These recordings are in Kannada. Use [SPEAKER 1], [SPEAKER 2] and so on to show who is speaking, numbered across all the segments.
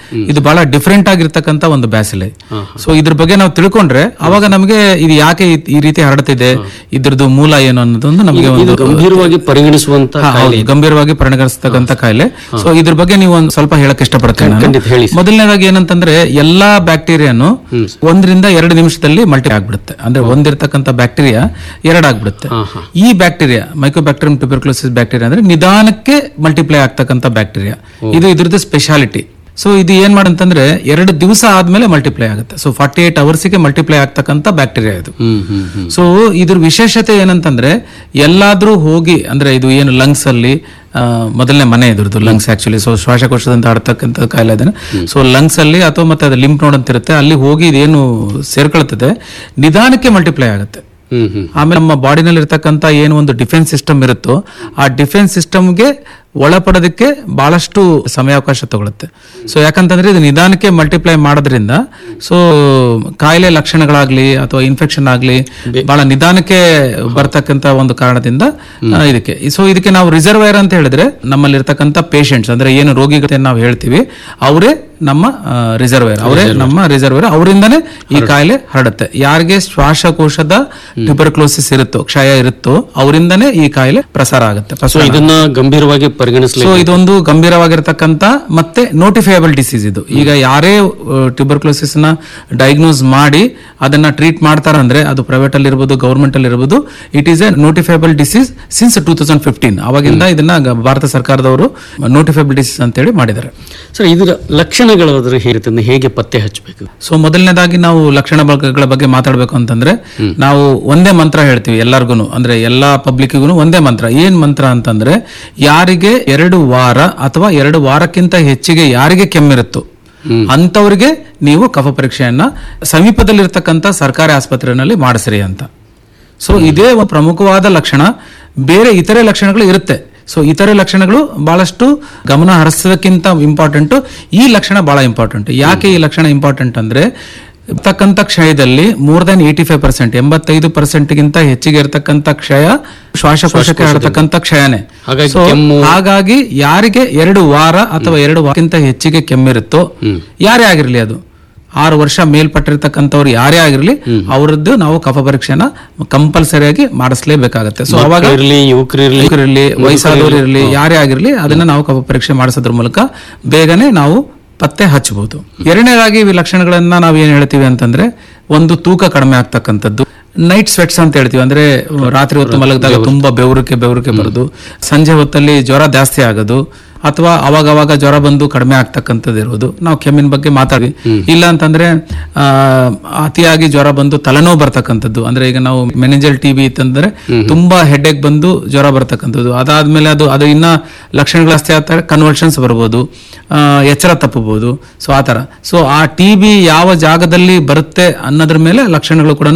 [SPEAKER 1] ಇದು ಬಹಳ ಡಿಫ್ರೆಂಟ್ ಆಗಿರ್ತಕ್ಕಂಥ ಒಂದು ಬ್ಯಾಸಿಲೆ ಸೊ ಇದ್ರ ಬಗ್ಗೆ ನಾವು ತಿಳ್ಕೊಂಡ್ರೆ ಅವಾಗ ನಮಗೆ ಇದು ಯಾಕೆ ಈ- ಈ ರೀತಿ ಹರಡ್ತಿದೆ ಇದ್ರದ್ದು ಮೂಲ ಏನು ಅನ್ನೋದೊಂದು ನಮಗೆ
[SPEAKER 2] ಇದು
[SPEAKER 1] ಒಂದು
[SPEAKER 2] ಗಂಭೀರವಾಗಿ ಪರಿಗಣಿಸುವಂತ
[SPEAKER 1] ಹಾ, ಹೌದು, ಗಂಭೀರವಾಗಿ ಪರಿಗಣಿಸ್ತಕ್ಕಂಥ ಕಾಯಿಲೆ ಸೊ ಇದ್ರ ಬಗ್ಗೆ ನೀವು ಒಂದು ಸ್ವಲ್ಪ ಹೇಳಕ್ ಇಷ್ಟಪಡ್ತೇನೆ ನಾನು.
[SPEAKER 2] ಖಂಡಿತ ಹೇಳಿ
[SPEAKER 1] ಮೊದಲನೇದಾಗಿ ಏನಂತಂದ್ರೆ ಎಲ್ಲಾ ಬ್ಯಾಕ್ಟೀರಿಯಾನು ಒಂದರಿಂದ ಎರಡು ನಿಮಿಷದಲ್ಲಿ ಮಲ್ಟಿ ಆಗ್ಬಿಡುತ್ತೆ ಅಂದ್ರೆ ಒಂದಿರ್ತಕ್ಕಂಥ ಬ್ಯಾಕ್ಟೀರಿಯಾ ಎರಡಾಗ್ಬಿಡುತ್ತೆ ಈ ಬ್ಯಾಕ್ಟೀರಿಯಾ ಮೈಕ್ರೋಬ್ಯಾಕ್ಟೀರಿಯಂ ಟ್ಯೂಬರ್ಕ್ಲೋಸಿಸ್ ಬ್ಯಾಕ್ಟೀರಿಯಾ ಅಂದ್ರೆ ನಿಧಾನಕ್ಕೆ ಮಲ್ಟಿಪ್ಲೈ ಆಗ್ತಕ್ಕಂಥ ಬ್ಯಾಕ್ಟೀರಿಯಾ ಇದು ಇದ್ರದ್ದು ಸ್ಪೆಷಾಲಿಟಿ ಸೊ ಇದು ಏನ್ ಮಾಡಂತಂದ್ರೆ ಎರಡು ದಿವಸ ಆದ್ಮೇಲೆ ಮಲ್ಟಿಪ್ಲೈ ಆಗುತ್ತೆ ಸೊ ಫಾರ್ಟಿ ಏಟ್ ಅವರ್ಸ್ಗೆ ಮಲ್ಟಿಪ್ಲೈ ಆಗ್ತಕ್ಕಂಥ ಬ್ಯಾಕ್ಟೀರಿಯಾ ಇದು
[SPEAKER 2] ಹ್ಮ್ ಹ್ಮ್ ಹ್ಮ್
[SPEAKER 1] ಸೊ ಇದ್ರ ವಿಶೇಷತೆ ಏನಂತಂದ್ರೆ ಎಲ್ಲಾದ್ರೂ ಹೋಗಿ ಅಂದ್ರೆ ಇದು ಏನು ಲಂಗ್ಸ್ ಅಲ್ಲಿ ಆ, ಮೊದಲನೇ ಮನೆ ಇದ್ರದ್ದು ಲಂಗ್ಸ್ ಆಕ್ಚುಲಿ ಸೊ ಶ್ವಾಸಕೋಶದಿಂದ ಹರಡ್ತಕ್ಕಂಥ ಕಾಯಿಲೆ ಅದನ್ನ ಸೊ ಲಂಗ್ಸ್ ಅಲ್ಲಿ ಅಥವಾ ಮತ್ತೆ ಅದು ಲಿಂಪ್ ನೋಡ್ ಅಂತ ಇರುತ್ತೆ ಅಲ್ಲಿ ಹೋಗಿ ಇದೇನು ಸೇರ್ಕೊಳ್ತದೆ ನಿಧಾನಕ್ಕೆ ಮಲ್ಟಿಪ್ಲೈ ಆಗುತ್ತೆ
[SPEAKER 2] ಹ್ಮ್ ಹ್ಮ್
[SPEAKER 1] ಆಮೇಲೆ ನಮ್ಮ ಬಾಡಿನಲ್ಲಿ ಇರ್ತಕ್ಕಂಥ ಏನು ಒಂದು ಡಿಫೆನ್ಸ್ ಸಿಸ್ಟಮ್ ಇರುತ್ತೋ ಆ ಡಿಫೆನ್ಸ್ ಸಿಸ್ಟಮ್ಗೆ ಒಳಪಡೋದಕ್ಕೆ ಬಹಳಷ್ಟು ಸಮಯಾವಕಾಶ ತಗೊಳುತ್ತೆ ಸೊ ಯಾಕಂತಂದ್ರೆ ಇದು ನಿಧಾನಕ್ಕೆ ಮಲ್ಟಿಪ್ಲೈ ಮಾಡೋದ್ರಿಂದ ಸೊ ಕಾಯಿಲೆ ಲಕ್ಷಣಗಳಾಗ್ಲಿ ಅಥವಾ ಇನ್ಫೆಕ್ಷನ್ ಆಗ್ಲಿ ಬಹಳ ನಿಧಾನಕ್ಕೆ ಬರ್ತಕ್ಕಂಥ ಒಂದು ಕಾರಣದಿಂದ ಆ, ಇದಕ್ಕೆ ಸೊ ಇದಕ್ಕೆ ನಾವು ರಿಸರ್ವೈರ್ ಅಂತ ಹೇಳಿದ್ರೆ ನಮ್ಮಲ್ಲಿ ಇರ್ತಕ್ಕಂಥ ಪೇಷಂಟ್ಸ್ ಅಂದ್ರೆ ಏನು ರೋಗಿಗಳು ನಾವು ಹೇಳ್ತೀವಿ ಅವರೇ ನಮ್ಮ ರಿಸರ್ವೇರ್ ಅವರೇ ನಮ್ಮ ರಿಸರ್ವೇರ್ ಅವರಿಂದನೇ ಈ ಕಾಯಿಲೆ ಹರಡುತ್ತೆ ಯಾರಿಗೆ ಶ್ವಾಸಕೋಶದ ಟ್ಯೂಬರ್ಕ್ಲೋಸಿಸ್ ಇರುತ್ತೋ ಕ್ಷಯ ಇರುತ್ತೋ ಅವರಿಂದನೇ ಈ ಕಾಯಿಲೆ ಪ್ರಸಾರ ಆಗುತ್ತೆ
[SPEAKER 2] ಸೊ
[SPEAKER 1] ಪ್ರಸಾರ
[SPEAKER 2] ಇದನ್ನ ಗಂಭೀರವಾಗಿ ಪರಿಗಣಿಸಲಿ
[SPEAKER 1] ಸೊ ಇದೊಂದು ಗಂಭೀರವಾಗಿರ್ತಕ್ಕಂಥ ಮತ್ತೆ ನೋಟಿಫೈಯಬಲ್ ಡಿಸೀಸ್ ಇದು ಈಗ ಯಾರೇ ಟ್ಯೂಬರ್ಕ್ಲೋಸಿಸ್ ನ ಡಯಾಗ್ನೋಸ್ ಮಾಡಿ ಅದನ್ನ ಟ್ರೀಟ್ ಮಾಡ್ತಾರ ಅಂದ್ರೆ ಅದು ಪ್ರೈವೇಟ್ ಅಲ್ಲಿ ಇರ್ಬೋದು ಗವರ್ಮೆಂಟ್ ಅಲ್ಲಿ ಇರ್ಬೋದು it is a notifiable disease since two thousand fifteen ಅವಾಗಿಂದ ಇದನ್ನ ಗ- ಭಾರತ ಸರ್ಕಾರದವರು ನೋಟಿಫೈಬಲ್ ಡಿಸೀಸ್ ಅಂತೇಳಿ ಮಾಡಿದ್ದಾರೆ
[SPEAKER 2] ಸರ್ ಇದರ ಲಕ್ಷಣಗಳಾದ್ರೆ ಹೇಗಿರುತ್ತೆ ಹೇಗೆ ಪತ್ತೆ ಹಚ್ಚಬೇಕು
[SPEAKER 1] ಸೊ ಮೊದಲನೇದಾಗಿ ನಾವು ಲಕ್ಷಣ ಬಳಕೆಗಳ ಬಗ್ಗೆ ಮಾತಾಡಬೇಕು ಅಂತಂದ್ರೆ ನಾವು ಒಂದೇ ಮಂತ್ರ ಹೇಳ್ತೀವಿ ಎಲ್ಲರಿಗೂ ಅಂದ್ರೆ ಎಲ್ಲಾ ಪಬ್ಲಿಕ್ಗೂ ಒಂದೇ ಮಂತ್ರ ಏನ್ ಮಂತ್ರ ಅಂತಂದ್ರೆ ಯಾರಿಗೆ ಎರಡು ವಾರ ಅಥವಾ ಎರಡು ವಾರಕ್ಕಿಂತ ಹೆಚ್ಚಿಗೆ ಯಾರಿಗೆ ಕೆಮ್ಮಿರುತ್ತೋ ಅಂತವರಿಗೆ ನೀವು ಕಫ ಪರೀಕ್ಷೆಯನ್ನ ಸಮೀಪದಲ್ಲಿರ್ತಕ್ಕಂಥ ಸರ್ಕಾರಿ ಆಸ್ಪತ್ರೆಯಲ್ಲಿ ಮಾಡಿಸ್ರಿ ಅಂತ ಸೊ ಇದೇ ಒಂದು ಪ್ರಮುಖವಾದ ಲಕ್ಷಣ ಬೇರೆ ಇತರೆ ಲಕ್ಷಣಗಳು ಇರುತ್ತೆ ಸೊ ಇತರೆ ಲಕ್ಷಣಗಳು ಬಹಳಷ್ಟು ಗಮನ ಹರಿಸೋದಕ್ಕಿಂತ ಇಂಪಾರ್ಟೆಂಟ್ ಈ ಲಕ್ಷಣ ಬಹಳ ಇಂಪಾರ್ಟೆಂಟ್ ಯಾಕೆ ಈ ಲಕ್ಷಣ ಇಂಪಾರ್ಟೆಂಟ್ ಅಂದ್ರೆ ಇರ್ತಕ್ಕಂಥ ಕ್ಷಯದಲ್ಲಿ more than eighty five percent ಎಂಬತ್ತೈದು ಪರ್ಸೆಂಟ್ಗಿಂತ ಹೆಚ್ಚಿಗೆ ಇರ್ತಕ್ಕಂಥ ಕ್ಷಯ ಶ್ವಾಸಕೋಶಕ್ಕೆ ಹರಡ್ತಕ್ಕಂಥ ಕ್ಷಯನೇ
[SPEAKER 2] ಹಾಗಾಗಿ
[SPEAKER 1] So,
[SPEAKER 2] ಕೆಮ್ಮು-
[SPEAKER 1] ಹಾಗಾಗಿ ಯಾರಿಗೆ ಎರಡು ವಾರ ಅಥವಾ ಎರಡು ವಾರಕ್ಕಿಂತ ಹೆಚ್ಚಿಗೆ ಕೆಮ್ಮಿರುತ್ತೋ ಯಾರೇ ಆಗಿರ್ಲಿ ಅದು ಆರು ವರ್ಷ ಮೇಲ್ಪಟ್ಟಿರ್ತಕ್ಕಂಥವ್ರು ಯಾರೇ ಆಗಿರ್ಲಿ ಅವರದ್ದು ನಾವು ಕಫ ಪರೀಕ್ಷೆನ ಕಂಪಲ್ಸರಿಯಾಗಿ ಮಾಡಿಸ್ಲೇಬೇಕಾಗತ್ತೆ ಸೊ ಅವಾಗ
[SPEAKER 2] ಇರಲಿ ಯುವಕರಿರ್ಲಿ
[SPEAKER 1] ಯುವಕರಿರ್ಲಿ ವಯಸ್ಸಾದವರು ಇರಲಿ ಯಾರೇ ಆಗಿರ್ಲಿ ಅದನ್ನ ನಾವು ಕಫ ಪರೀಕ್ಷೆ ಮಾಡಿಸೋದ್ರ ಮೂಲಕ ಬೇಗನೆ ನಾವು ಪತ್ತೆ ಹಚ್ಚಬಹುದು ಎರಡನೇದಾಗಿ ಈ ಲಕ್ಷಣಗಳನ್ನ ನಾವು ಏನ್ ಹೇಳ್ತೀವಿ ಅಂತಂದ್ರೆ ಒಂದು ತೂಕ ಕಡಿಮೆ ಆಗ್ತಕ್ಕಂಥದ್ದು ನೈಟ್ ಸ್ವೆಟ್ಸ್ ಅಂತ ಹೇಳ್ತೀವಿ ಅಂದ್ರೆ ರಾತ್ರಿ ಹೊತ್ತು ಮಲಗಿದಾಗ ತುಂಬಾ ಬೆವರಿಕೆ ಬೆವರಿಕೆ ಬರೋದು ಸಂಜೆ ಹೊತ್ತಲ್ಲಿ ಜ್ವರ ಜಾಸ್ತಿ ಆಗೋದು ಅಥವಾ ಅವಾಗ ಅವಾಗ ಜ್ವರ ಬಂದು ಕಡಿಮೆ ಆಗ್ತಕ್ಕಂಥದ್ದು ಇರೋದು ನಾವು ಕೆಮ್ಮಿನ ಬಗ್ಗೆ ಮಾತಾಡಿ ಇಲ್ಲ ಅಂತಂದ್ರೆ ಆ, ಅತಿಯಾಗಿ ಜ್ವರ ಬಂದು ತಲೆನೋವು ಬರ್ತಕ್ಕಂಥದ್ದು ಅಂದ್ರೆ ಈಗ ನಾವು ಮೆನೆಜಲ್ ಟಿ ಬಿ ಇತ್ತಂದ್ರೆ ತುಂಬಾ ಹೆಡ್ಏಕ್ ಬಂದು ಜ್ವರ ಬರ್ತಕ್ಕಂಥದ್ದು ಅದಾದ್ಮೇಲೆ ಅದು ಅದು ಇನ್ನ ಲಕ್ಷಣಗಳು ಜಾಸ್ತಿ ಆಗ್ತಾರೆ ಕನ್ವರ್ಷನ್ಸ್ ಬರ್ಬೋದು ಆ, ಎಚ್ಚರ ತಪ್ಪಬಹುದು ಸೊ ಆ ತರ ಸೊ ಆ ಟಿ ಬಿ ಯಾವ ಜಾಗದಲ್ಲಿ ಬರುತ್ತೆ ಅನ್ನೋದ್ರ ಮೇಲೆ ಲಕ್ಷಣಗಳು ಕೂಡ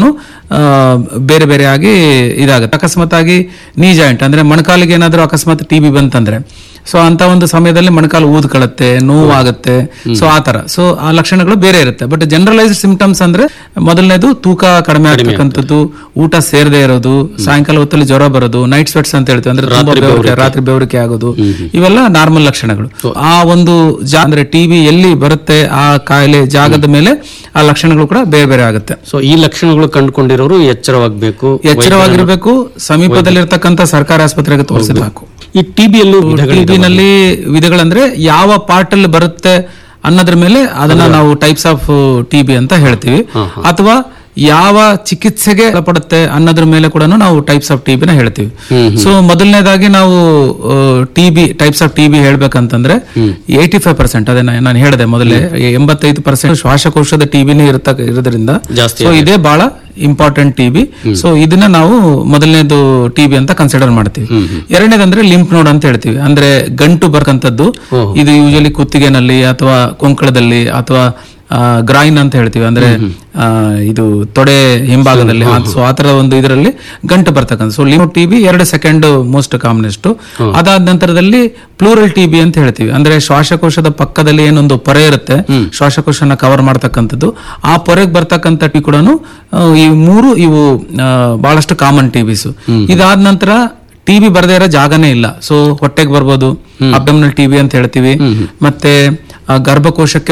[SPEAKER 1] ಬೇರೆ ಬೇರೆ ಆಗಿ ಇದಾಗುತ್ತೆ ಅಕಸ್ಮಾತ್ ಆಗಿ ನೀ ಜಾಯಿಂಟ್ ಅಂದ್ರೆ ಮೊಣಕಾಲಿಗೆ ಏನಾದರೂ ಅಕಸ್ಮಾತ್ ಟಿ ಬಿ ಬಂತಂದ್ರೆ ಸೊ ಅಂತ ಒಂದು ಸಮಯದಲ್ಲಿ ಮೊಣಕಾಲು ಊದ್ಕೊಳ್ಳುತ್ತೆ ನೋವಾಗುತ್ತೆ ಸೊ ಆ ತರ ಸೊ ಆ ಲಕ್ಷಣಗಳು ಬೇರೆ ಇರುತ್ತೆ ಬಟ್ ಜನರಲೈಸ್ಡ್ ಸಿಂಪ್ಟಮ್ಸ್ ಅಂದ್ರೆ ಮೊದಲನೇದು ತೂಕ ಕಡಿಮೆ ಆಗ್ತಕ್ಕಂಥದ್ದು ಊಟ ಸೇರದೆ ಇರೋದು ಸಾಯಂಕಾಲ ಹೊತ್ತಲ್ಲಿ ಜ್ವರ ಬರೋದು ನೈಟ್ ಸ್ವೆಟ್ಸ್ ಅಂತ ಹೇಳ್ತೀವಿ ಅಂದ್ರೆ ತುಂಬಾ ಬೆವರಿಕೆ ರಾತ್ರಿ ಬೆವರಿಕೆ ಆಗೋದು ಇವೆಲ್ಲ ನಾರ್ಮಲ್ ಲಕ್ಷಣಗಳು ಆ ಒಂದು ಜಾ ಅಂದ್ರೆ ಟಿವಿ ಎಲ್ಲಿ ಬರುತ್ತೆ ಆ ಕಾಯಿಲೆ ಜಾಗದ ಮೇಲೆ ಆ ಲಕ್ಷಣಗಳು ಕೂಡ ಬೇರೆ ಬೇರೆ ಆಗುತ್ತೆ
[SPEAKER 2] ಸೊ ಈ ಲಕ್ಷಣಗಳು ಕಂಡುಕೊಂಡಿರೋರು ಎಚ್ಚರವಾಗಬೇಕು
[SPEAKER 1] ಎಚ್ಚರವಾಗಿರ್ಬೇಕು ಸಮೀಪದಲ್ಲಿರ್ತಕ್ಕಂಥ ಸರ್ಕಾರಿ ಆಸ್ಪತ್ರೆಗೆ ತೋರಿಸಬೇಕು
[SPEAKER 2] ಈ ಟಿಬಿಯಲ್ಲೂ
[SPEAKER 1] ಟಿಬಿನಲ್ಲಿ ವಿಧಗಳಂದ್ರೆ ಯಾವ ಪಾರ್ಟ್ ಅಲ್ಲಿ ಬರುತ್ತೆ ಅನ್ನೋದ್ರ ಮೇಲೆ ಅದನ್ನ ನಾವು ಟೈಪ್ಸ್ ಆಫ್ ಟಿಬಿ ಅಂತ ಹೇಳ್ತೀವಿ ಅಥವಾ ಯಾವ ಚಿಕಿತ್ಸೆಗೆ ಒಳಪಡುತ್ತೆ ಅನ್ನೋದ್ರ ಮೇಲೆ ಕೂಡ ನಾವು ಟೈಪ್ಸ್ ಆಫ್ ಟಿಬಿನ ಹೇಳ್ತೀವಿ ಸೊ ಮೊದಲನೇದಾಗಿ ನಾವು ಟಿಬಿ ಟೈಪ್ಸ್ ಆಫ್ ಟಿಬಿ ಹೇಳ್ಬೇಕಂತಂದ್ರೆ ಏಯ್ಟಿ ಫೈವ್ ಪರ್ಸೆಂಟ್ ಅದೇ ನಾ- ನಾನು ಹೇಳಿದೆ ಮೊದಲೇ ಎಂಬತ್ತೈದು ಪರ್ಸೆಂಟ್ ಶ್ವಾಸಕೋಶದ ಟಿಬಿನೇ ಇರತಕ್ಕ ಇರೋದ್ರಿಂದ
[SPEAKER 2] ಜಾಸ್ತಿ
[SPEAKER 1] ಸೊ ಇದೇ ಬಹಳ ಇಂಪಾರ್ಟೆಂಟ್ ಟಿಬಿ ಸೊ ಇದನ್ನ ನಾವು ಮೊದಲನೇದು ಟಿಬಿ ಅಂತ ಕನ್ಸಿಡರ್ ಮಾಡ್ತೀವಿ ಎರಡನೇದಂದ್ರೆ ಲಿಂಪ್ ನೋಡ್ ಅಂತ ಹೇಳ್ತೀವಿ ಅಂದ್ರೆ ಗಂಟು ಬರ್ತಕ್ಕಂಥದ್ದು ಇದು ಯೂಶಲಿ ಕುತ್ತಿಗೆನಲ್ಲಿ ಅಥವಾ ಕೊಂಕಳದಲ್ಲಿ ಅಥವಾ ಗ್ರೈನ್ ಅಂತ ಹೇಳ್ತೀವಿ ಅಂದ್ರೆ ಆ, ಇದು ತೊಡೆ ಹಿಂಭಾಗದಲ್ಲಿ ಸೊ ಆ ತರ ಒಂದು ಇದರಲ್ಲಿ ಗಂಟು ಬರ್ತಕ್ಕಂಥ ಸೊ ಲಿಂಪ್ ಟಿಬಿ ಎರಡು ಸೆಕೆಂಡ್ ಮೋಸ್ಟ್ ಕಾಮನೆಸ್ಟ್ ಅದಾದ ನಂತರದಲ್ಲಿ ಪ್ಲೂರಲ್ ಟಿಬಿ ಅಂತ ಹೇಳ್ತೀವಿ ಅಂದ್ರೆ ಶ್ವಾಸಕೋಶದ ಪಕ್ಕದಲ್ಲಿ ಏನೊಂದು ಪೊರೆ ಇರುತ್ತೆ ಶ್ವಾಸಕೋಶನ ಕವರ್ ಮಾಡ್ತಕ್ಕಂಥದ್ದು ಆ ಪೊರೆಗೆ ಬರ್ತಕ್ಕಂಥ ಟಿ ಕೂಡ ಈ ಮೂರು ಇವು ಆ, ಬಹಳಷ್ಟು ಕಾಮನ್ ಟಿಬಿಸ್ ಇದಾದ ನಂತರ ಟಿಬಿ ಬರದೇ ಇರೋ ಜಾಗನೇ ಇಲ್ಲ ಸೊ ಹೊಟ್ಟೆಗೆ ಬರ್ಬೋದು ಅಬ್ಡಮಿನಲ್ ಟಿಬಿ ಅಂತ ಹೇಳ್ತೀವಿ ಮತ್ತೆ ಆ, ಗರ್ಭಕೋಶಕ್ಕೆ